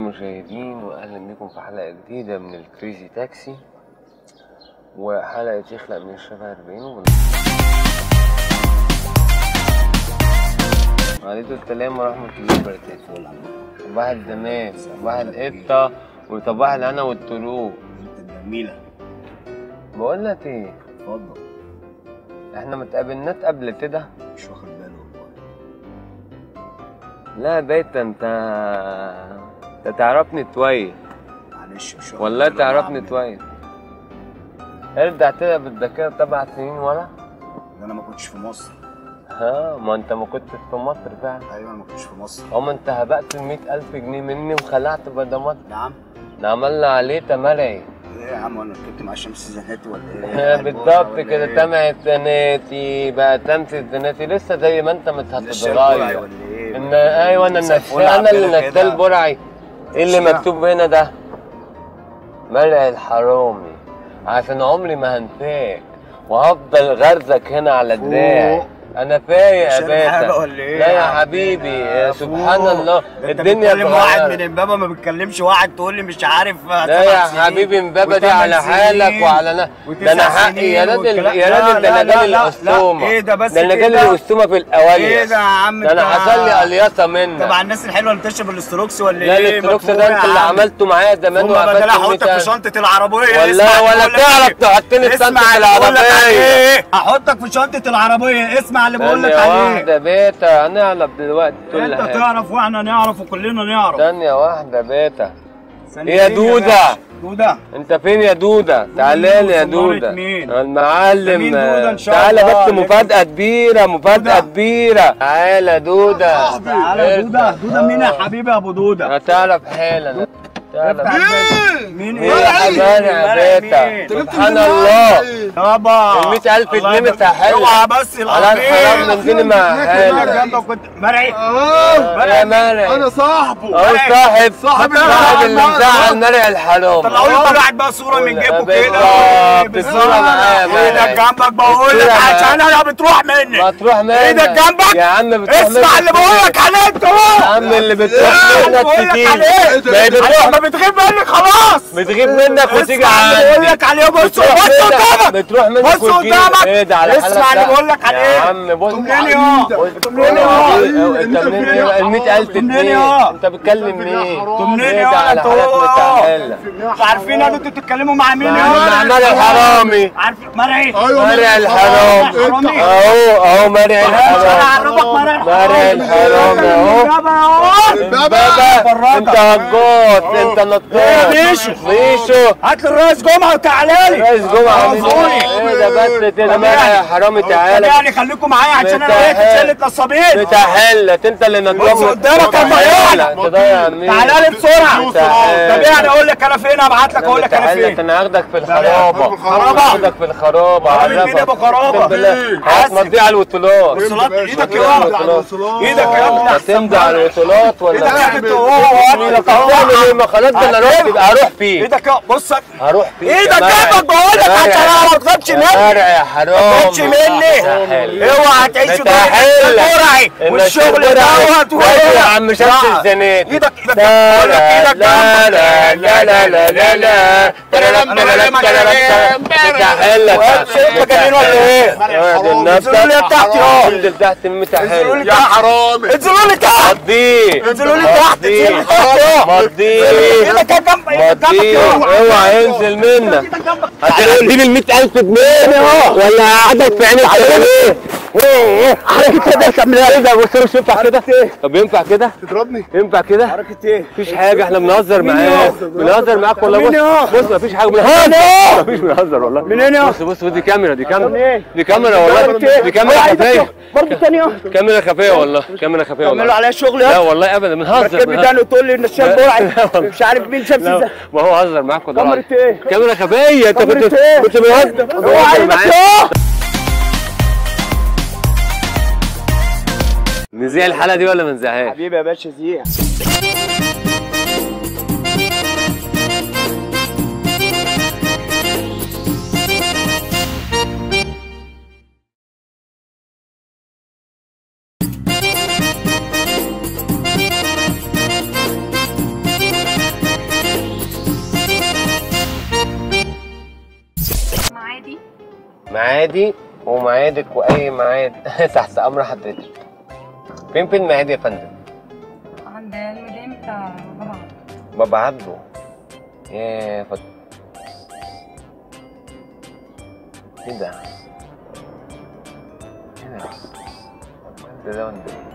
مشاهدين واهلا بكم في حلقه جديده من الكريزي تاكسي وحلقه يخلق من الشبه 40 وبن... وعليكم السلام ورحمه الله وبركاته صباح الدمام صباح القطه وصباح الهنا والطلوع انت جميلة بقول لك ايه اتفضل احنا ما اتقابلناش قبل كده مش واخد بالي والله لا بيت انت انت تعرفني تويس معلش مش واخد والله بالي تعرفني والله تويس ارجع كده بالذاكره سبع سنين ورا عم. ده انا ما كنتش في مصر ها ما انت ما كنتش في مصر فعلا ايوه انا ما كنتش في مصر اما انت هبقت ال ألف جنيه مني وخلعت بدل مصر نعم ده عملنا عليه تمرعي ايه يا عم انا ركبت مع شمس زناتي ولا ايه بالظبط ولا كده إيه؟ تمعت زناتي بقى تمسي زناتي لسه زي ما انت مش لسه البرعي هتتغير ولا ايه ان ايوه انا لسه النس... الفل انا اللي عندنا نسال كده. برعي ايه اللي مش مكتوب هنا ده مرعي الحرامي عشان عمري ما هنساك وهفضل غرزك هنا على دراعي فوق. انا فايق يا عشان حاجة باشا ولا ايه لا يا عم؟ حبيبي يا سبحان فوق. الله ده انت الدنيا بتكلم واحد من اتغيرت امبابه ما بتكلمش واحد تقول لي مش عارف لا يا حبيبي امبابه دي على حالك وعلى انا ده انا حقي يا راجل يا راجل ده انا جالي الاسطومه ايه ده بس ده انا كده؟ جالي الاسطومه في الاوليه ايه ده يا عم ده انا انت؟ حصل لي الياصه منك طبعا الناس الحلوه اللي بتشرب الاستروكس ولا لا ايه الاستروكس مفهوم ده يا انت اللي عم. عملته معايا زمان هم بدل وقفلت احطك المية في شنطه العربيه والله اسمع ولا اللي بقول لك تعرف ايه. تحطني في شنطة اسمع اللي بقول لك العربية. عليه احطك في شنطه العربيه اسمع اللي بقول لك ثانية عليه واحدة بيتا هنعرف دلوقتي كل انت حاجة تعرف واحنا نعرف وكلنا نعرف ثانية واحدة بيتا ثانية ايه يا فين دودة؟ باشا؟ دوده انت فين يا دودة؟ تعالى لي يا صبارة دودة مين؟ المعلم مين دودة إن شاء تعالى الله؟ بس مفاجأة كبيرة مفاجأة دودة. كبيرة تعالى دودة تعالى دوده دوده مين يا حبيبي يا ابو دوده هتعرف حالا تعالى افتح الباب. مين مين يا حبايبي يا مرعي بيتا مين؟ سبحان الله يابا ال 100000 الله جنيه يبارك- متسحلة. اوعى بس على الحرام العظيم ننزل مع كنت حالك جنبك كنت مرعي يا مرعي انا صاحبه اهو صاحب صاحب صاحب اللي المرعي. مزعل مرعي الحرام طلعوا لي كل واحد بقى صوره من جيبه كده بالظبط، بالظبط. الصورة معايا يا ايدك مرعي. جنبك بقول لك الصورة عشان معايا. انا بتروح مني ما تروح منك ايدك جنبك يا عم بتروح اسمع منك اللي بقول لك عليه انت يا اهو عم اللي بتروح اللي منك بقول لك كتير عليه ما هي بتروح ما بتغيب مني خلاص بتغيب منك وتيجي اسمع اللي بقول عندي لك عليه بص بص بتروح منك قدامك بتروح منك بص وتجيلي. قدامك ايه ده على اسمع حالك اللي ده؟ بقول لك عليه يا عم بص تمنيني اهو بص- تمنيني اهو انت منين ال 100000 تمنيني جنيه اهو انت بتكلم مين؟ تمنيني ايه ده اهو على انتوا حالك متسهلة انتوا عارفين ان انتوا بتتكلموا مع مين مع مع مرعي الحرامي عارفين مرعي ايوه مرعي الحرام حرامي. اهو اهو مرعي انا الحرام هعرفك مرعي مرعي الحرام اهو اهو بابا انت هجوت انت نطاط ايه يا بيشو؟ بيشو هات لي الرئيس جمعه وتعالى لي رئيس جمعة مين عفوني. ايه ده بس كده طب مرعي يعني- يا حرامي طب تعالى يعني خليكم معايا عشان انا بتاع- وقفت شله نصابين بتاع حلت انت اللي نضرب بص قدامك يا ضياع. تضيع مين تعالى لي بسرعه تعال. طب يعني اقول لك انا فين ابعت لك اقول لك انا حلت فين انا هاخدك في الخرابة خرابة. هاخدك في الخرابة خرابة مين يا ابو خرابة؟ اقسم بالله هتمضي على الوصولات وصلات ايدك هتمضي على يا الوصولات ايدك يا ابني احسن هتمضي على الوصولات ولا ايدك يا ابني هو ايدك هتعمل ايه ما خلاص ده انا رحت يبقى هروح فيه ايدك يا بص هروح فيه ايدك يا مرعي. جنبك بقول لك عشان انا ما تغيبش مني مرعي يا حرام ما تغيبش مني اوعى تعيش في متحل. مرعي والشغل دوت يا عم شمس الزناد ايدك ايدك لا بقول لك ايدك لا لا جنبك لا لا لا لا لا ترلم ترلم ترلم متحلة انت جنين ولا ايه؟ انزلوا لي تحت اهو انزل تحت انزلوا لي المتحل يا حرامي انزلوا لي تحت مضيه انزلوا لي تحت انزلوا لي تحت اهو مضيه ايدك يا جنب ايدك جنبك مضيه اهو اوعى ينزل منك ايدك جنبك هتديني ال 100000 جنيه ولا قعدك في عينك على ايه؟ حركة كده كمل ايه ده بص مش ينفع كده طب ينفع كده؟ تضربني ينفع كده؟ حركة ايه؟ مفيش حاجة احنا بنهزر معاك بنهزر معاك والله مين يا؟ بص بص مفيش حاجة بنهزر مفيش بنهزر والله منين يا؟ بص بص بص دي كاميرا دي كاميرا منين؟ دي كاميرا والله دي كاميرا خفية برضه ثانية كاميرا خفية والله كاميرا خفية تعملوا والله عليا شغل لا يا والله ابدا بنهزر ركب لي بنهزر. تاني وتقول لي ان الشاب لا برعي والله. مش عارف مين شمس لا ازاي ما هو هزر معاك والله كاميرا ايه؟ كاميرا خفية انت كاميرا كنت ايه؟ كنت بنهزر اوعى ايدك اهو نذيع الحلقة دي ولا ما نذيعهاش؟ حبيبي يا باشا زيع معادي ومعادك واي معاد تحت امر حضرتك فين في المعادي يا فندم عند المدام بتاع بابا بابا عبده يا فت ايه ده؟ ايه ده؟ ده ده ولا إيه؟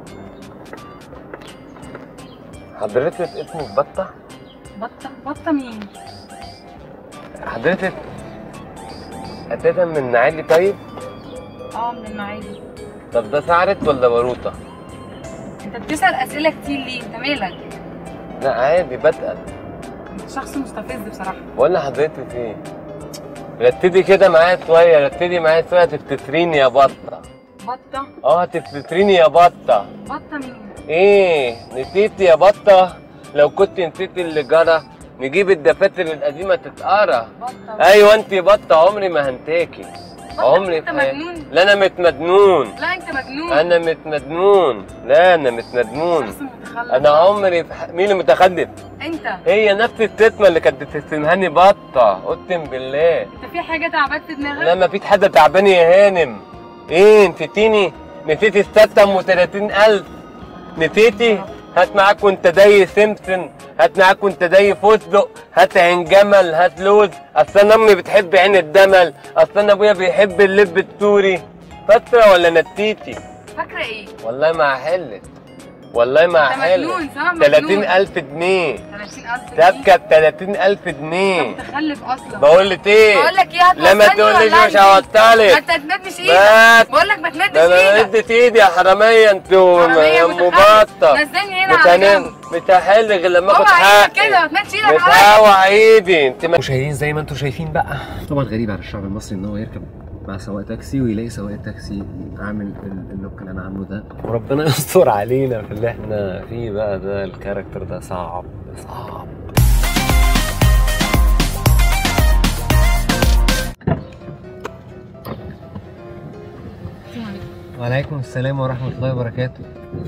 حضرتك اسمك بطة؟ بطة بطة مين؟ حضرتك أساسا من عادي طيب؟ اه من المعادي طب ده سعرت ولا باروتة؟ انت بتسأل أسئلة كتير ليه؟ انت مالك؟ لا عادي بسأل انت شخص مستفز بصراحة ولا حضرتك ايه؟ رتدي كده معايا شوية رتدي معايا شوية تفتتريني يا بطة بطة اه تفتتريني يا بطة بطة مين؟ ايه نسيت يا بطة لو كنت نسيت اللي جرى نجيب الدفاتر القديمة تتقرا بطة ايوه انت بطة عمري ما هنتاكي بطة عمري انت في حياتي- مجنون لا انا متمجنون لا انت مجنون انا متمجنون لا انا متمجنون شخص متخلف انا عمري في ح... مين اللي متخلف انت هي نفس الستمة اللي كانت بتستنهاني بطة اقسم بالله انت في حاجة تعبت في دماغك؟ لا ما فيش حد تعبان يا هانم ايه نسيتيني نسيتي الستة ام 30000 نسيتي هات معاك وانت داي سمسم هات معاك وانت داي فستق هات عين جمل هات لوز اصل انا امي بتحب عين الدمل اصل انا ابويا بيحب اللب السوري فترة ولا نتيتي فاكرة ايه؟ والله ما هحلت والله ما انت هحلت مجنون صح؟ مجنون 30000 جنيه 30000 سابكة ب 30000 جنيه انت متخلف اصلا بقول لك ايه بقول لك ايه لا ما هتوصلني تقوليش ولا مش انزل؟ هوصلك ما انت تمدش بس. ايدك بقول لك ما تمدش ده انا ايدك اديت ايدي يا حراميه انتوا حرامية يا متخلف. مبطه نزلني هنا مش على هنام جنب مش هحل غير لما اخد بابا عينك حقي كده ما تمدش ايدك مش عليا هوع ايدي انت ما- مشاهدين زي ما انتم شايفين بقى طبعا غريب على الشعب المصري ان هو يركب مع سواق تاكسي ويلاقي سواق التاكسي عامل ال- اللوك اللي انا عامله ده وربنا يستر علينا في اللي احنا فيه بقى ده الكاركتر ده صعب صعب وعليكم السلام ورحمة الله وبركاته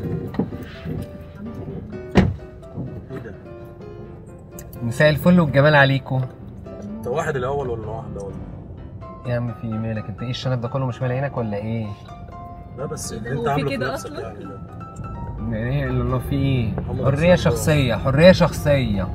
مساء الفل والجمال عليكم انت واحد الاول ولا واحده ولا يا عم في إيه مالك انت ايه الشنب ده كله مش مال عينك ولا ايه؟ لا بس اللي انت هو في عامله في كده نفسك أصلاً؟ يعني ده. يعني اللي الله في ايه؟ محمد حرية رسول الله. شخصية حرية شخصية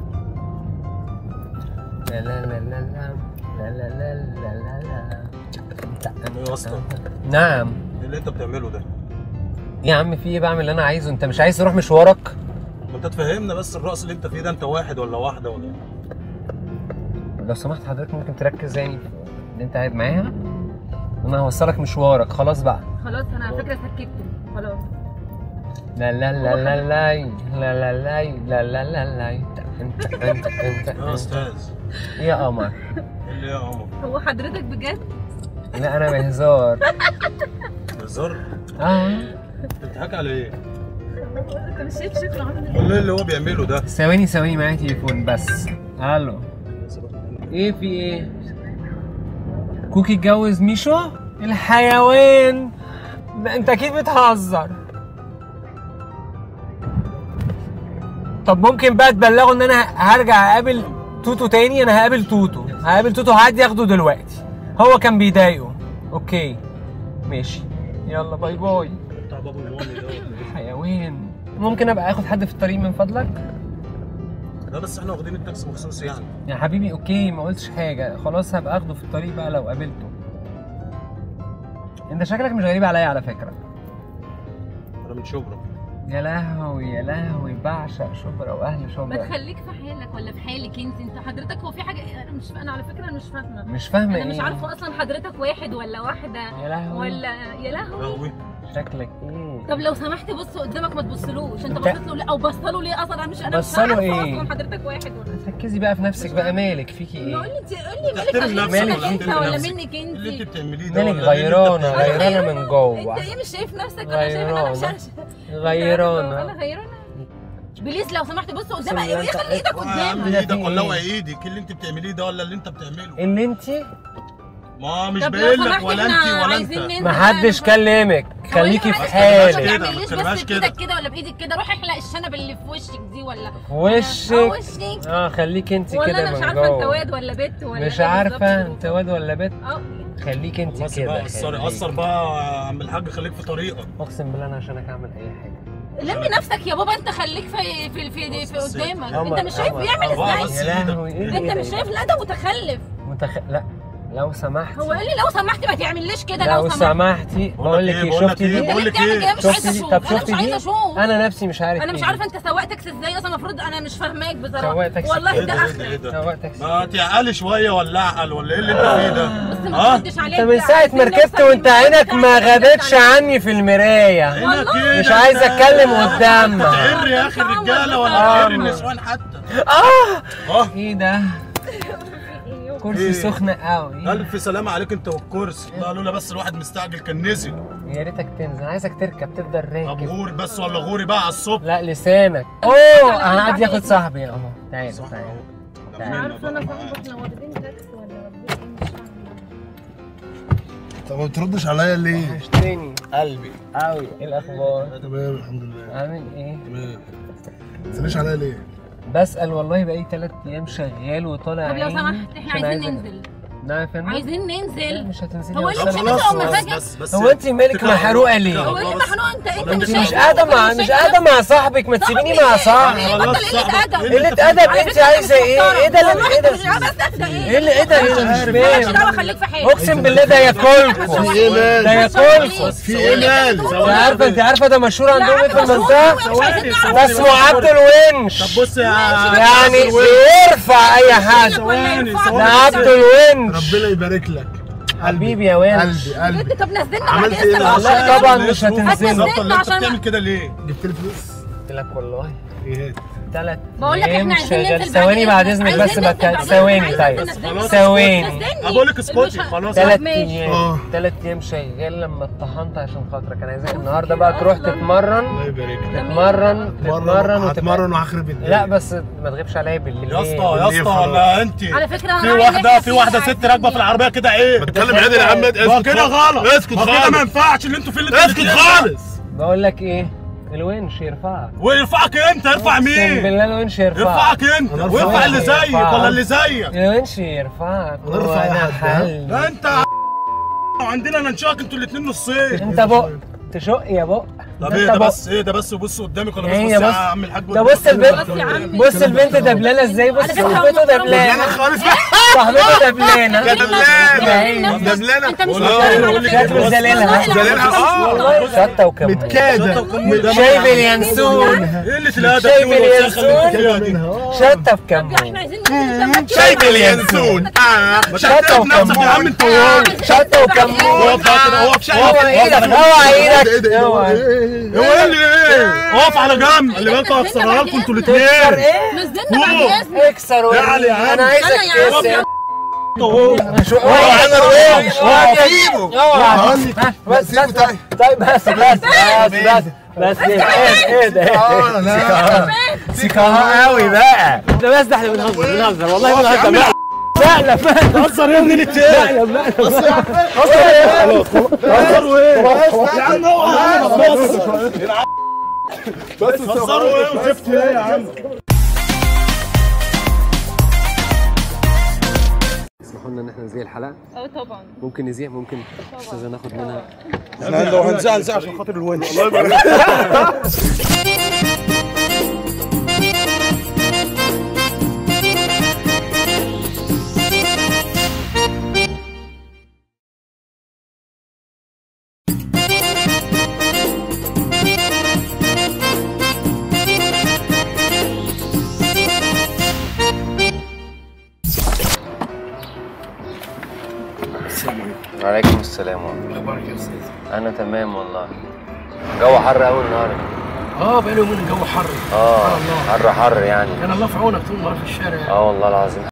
لا لا لا لا لا لا لا لا لا لا ايه يا اسطى نعم ايه اللي انت بتعمله ده يا عم في ايه بعمل اللي انا عايزه انت مش عايز تروح مشوارك ما انت تفهمنا بس الرقص اللي انت فيه ده انت واحد ولا واحده ولا لو سمحت حضرتك ممكن تركز يعني في اللي انت قاعد معاها انا هوصلك مشوارك خلاص بقى خلاص انا على فكره سكتته خلاص لا لا لا لا لا لا لا لا لا لا لا لا انت انت انت يا انت استاذ ايه يا قمر ايه اللي يا قمر هو حضرتك بجد لا انا بهزار بتهزر اه انت بتضحك على ايه انت مش شايف شكله عامل ازاي امال ايه اللي هو بيعمله ده ثواني ثواني معايا تليفون بس الو ايه في ايه كوكي اتجوز ميشو الحيوان ده انت اكيد بتهزر طب ممكن بقى تبلغوا ان انا هرجع اقابل توتو تاني انا هقابل توتو هقابل توتو هعدي اخده دلوقتي هو كان بيضايقه اوكي ماشي يلا باي باي بتاع بابا ومامي ده ولا ايه؟ حيوان ممكن ابقى اخد حد في الطريق من فضلك لا بس احنا واخدين التاكسي مخصوص يعني يا حبيبي اوكي ما قلتش حاجه خلاص هبقى اخده في الطريق بقى لو قابلته انت شكلك مش غريب عليا على فكره انا من شبرا يا لهوي يا لهوي بعشق شبرا واهل ما شبرا تخليك في حالك ولا في حالك انت انت حضرتك هو في حاجه انا مش انا على فكره مش فاهمه مش فاهمه انا مش ايه عارفه اصلا حضرتك واحد ولا واحده يا لهوي ولا يا لهوي لهوي شكلك ايه طب لو سمحت بص قدامك ما تبصلوش انت انت- بصيت له ليه او بص له ليه اصلا انا مش انا مش بص له عارفه ايه؟ اصلا حضرتك واحد ولا ركزي بقى في نفسك بقى مالك فيكي قول ايه لي انت قول لي تحترم مالك نفسك عشان ولا انت تحترم ولا نفسك؟ منك انت اللي انت بتعمليه ده مالك ولا ايه اللي انت غيرانه بتعمله؟ غيرانه من جوه انت ايه مش شايف نفسك ولا شايف ان انا مش غيرانه عارفه انا غيرانه غيرانه بليز لو سمحت بص قدامك بص اللي ايه انت- خلي ايدك اه يا عم قدامك ايدك في ولا ايه؟ هو ايدك إيه اللي انت بتعمليه ده ولا اللي انت بتعمله اللي انت ما مش طب لو باين لك سمحت ولا احنا انت ولا عايزين انت ننزل محدش بقى. كلمك خليكي في هو تبقاش حالك كده، ما ما تعمليش تبقاش بس كده. بايدك كده ولا بايدك كده روح احلق الشنب اللي في وشك دي ولا في اه وشك وشك اه خليكي انت ولا كده انا مش من عارفه انت جوه واد ولا بنت ولا مش ايه عارفه بالظبط. انت واد ولا بنت اه خليك انت خلاص كده بقى قصر خليك. قصر بقى يا عم الحاج خليك في طريقك اقسم بالله انا عشانك اعمل اي حاجه لم نفسك يا بابا انت خليك في في في, في بص، قدامك قمر، انت مش شايف قمر، بيعمل قمر. ازاي بس يا لهوي ايه انت ده؟ مش شايف لا ده متخلف متخ... لا لو سمحت هو قال لي لو سمحت ما تعمليش كده لو لو سمحت سمحتي بقول لك إيه، ايه بقول لك شفتي إيه، دي بقول انت لك ليه بتعمل كده مش عايزه شفتي دي اشوف طب انا مش شفتي عايزه دي اشوف انا نفسي مش عارف انا مش إيه عارفه انت سواق تاكسي ازاي اصلا المفروض انا مش فاهماك بصراحه سواق تاكسي والله ايه ده ده ايه اخرك ده ايه ده سواق تاكسي ما تعقلي شويه ولا اعقل ولا ايه اللي انت فيه ده بس ما ها تردش عليا انت من ساعه ما ركبت وانت عينك ما غابتش عني في المرايه هنا كده مش عايز انت- اتكلم قدامك تعر يا اخي الرجاله ولا آه. تعر النسوان حتى اه اه ايه ده كرسي إيه؟ سخن قوي الف سلامه عليك انت والكرسي لا لولا بس الواحد مستعجل كان نزل يا ريتك تنزل عايزك تركب تفضل طب راكب غوري بس ولا غوري بقى على الصبح لا لسانك اوه انا قاعد ياخد صاحبي اهو تعال صح تعال اهو مش عارفه انا صاحبك احنا واخدين تاكسي ولا واخدين ايه مش فاهمه طب ما بتردش عليا ليه؟ وحشتني قلبي قوي ايه الاخبار تمام الحمد لله عامل ايه تمام ما تسالنيش عليا ليه؟ بسال والله بقالي ثلاث ايام شغال وطالع طب لو عيني سمحت احنا عشان عايزين عايز- ننزل نعم يا فندم عايزين لا، ننزل مش هتنزلي هو يا اللي أستاذ. مش خلاص هو خلاص مزاجك؟ بس بس هو انت مالك محروقه ليه؟ هو ايه اللي محروق انت انت انت مش مش شايف مش قاعده مع انت مش شايف قاعده مع صاحبك ما تسيبيني مع صاحبي صاحبي بطل قله صاحبك. ادب قله ادب على انت فكرة عايزه ايه؟ ايه ده والله ايه انت ده؟ مش عارف بس ده ايه ايه اللي ايه ده ايه ده مش مالكش فاهم دعوه خليك في حالك اقسم بالله ده ياكلكم في ايه ده مال؟ ياكلكم في ايه مال؟ انت عارفه انت عارفه ده مشهور لا عندهم ايه في عم مشهور المنطقه؟ قوي، مش عايزين نعرف ده اسمه عبد الونش طب بص يا يعني بيرفع اي حد ثواني، ده ثواني. عبد الونش ربنا يبارك لك حبيبي يا ونش قلبي قلبي بجد طب نزلنا عملت بعد ايه اذنك ده؟ عشان لا أنا- طبعا مش هتنزلوا بالظبط اللي انت عشان- بتعمل كده ليه؟ جبت لي فلوس؟ قلت لك والله ايه ثلاث بقول لك ايام احنا عايزين شغال ننزل بعد ثواني بعد إذنك. اذنك بس عايزين ننزل بتكلم بعد ثواني إذنك. طيب عايزين ننزل. خلاص ثواني نزلني. بقول لك اسكتي مش- خلاص ثلاث ماشي. ايام اه. ثلاث ايام شغال لما اتطحنت عشان خاطرك انا عايزك النهارده بقى تروح تتمرن الله يبارك لك تتمرن تتمرن وتبقى هتمرن وهخرب الدنيا لا بس ما تغيبش عليا بالليل يا اسطى يا اسطى ولا انت على فكره انا في رأيي إن واحده إحنا في واحده عايزين ست راكبه في العربيه كده ايه؟ بتكلم عادل يا عم ما اسكت كده خالص. غلط اسكت ما كده ما خالص ينفعش اللي انتوا فيه اللي اسكت خالص بقول لك ايه الونش يرفعك ويرفعك انت ارفع اقسم مين؟ بالله الونش يرفعك يرفعك انت أنا أرفع ويرفع اللي واحد. زيك يرفعك. ولا اللي زيك الونش يرفعك أنا أرفع وانا واحد، ها؟ حل لا انت ع- وعندنا ننشاك انتوا الاثنين نصين انت بق تشق يا بق طب ده ايه انت ده بق. بس ايه ده بس وبص قدامك ولا هي بص بص يا بص- عم الحاج ده بص البنت بص يا عمي. بص البنت دبلانه ازاي بص على فكرة صاحبته هم- دبلانه دبلانه خالص صاحبته دبلانه يا دبلانه انت دبلانه انت مش والله محترم بقول على لك فكره شكله بص- زليلها زليلها اه والله شطه وكمون متكاده شايف اليانسون ايه اللي الادب شايف دي والوساخة اللي انتوا اليانسون؟ فيها دي؟ شطه طب احنا بكمون عايزين ننزل شايف اليانسون اه ما شطة تعترف نفسك يا عم انت وهو شطه وكمون اقف بقى كده اقف هو ايدك هو ايه ده ايدك ايه هو ده ايدك. ايه هو ايه اللي ايه؟ اقف على جنب خلي بالكوا هكسرها لكم انتوا تكسر الاثنين ايه نزلنا بعد فوق. اذنك اكسر وريني. يعني يا عم. انا عايزك انا يا عم تكسر وهو شو هو انا الوحش اوعى سيبه اوعى هقول لك. بس سيبه بس طيب. طيب بس بس بس بس بس ايه ايه ده اه لا سيكاها قوي بقى ده بس ده احنا بنهزر بنهزر والله بنهزر لا لا لا هزر يا ابني التاني لا لا هزروا ايه؟ يا عم اوعى بس هزروا ايه وزفت ايه يا عم؟ اسمحوا لنا ان احنا نزيع الحلقه اه طبعا ممكن نزيع ممكن استاذه ناخد منها احنا لو هنزعل نزعل عشان خاطر الونش وعليكم السلام ورحمة الله اخبارك يا استاذ أنا تمام والله جو حر أوي النهاردة اه بقالي يومين الجو حر اه الله. حر حر يعني كان الله في عونك طول النهار في الشارع اه والله العظيم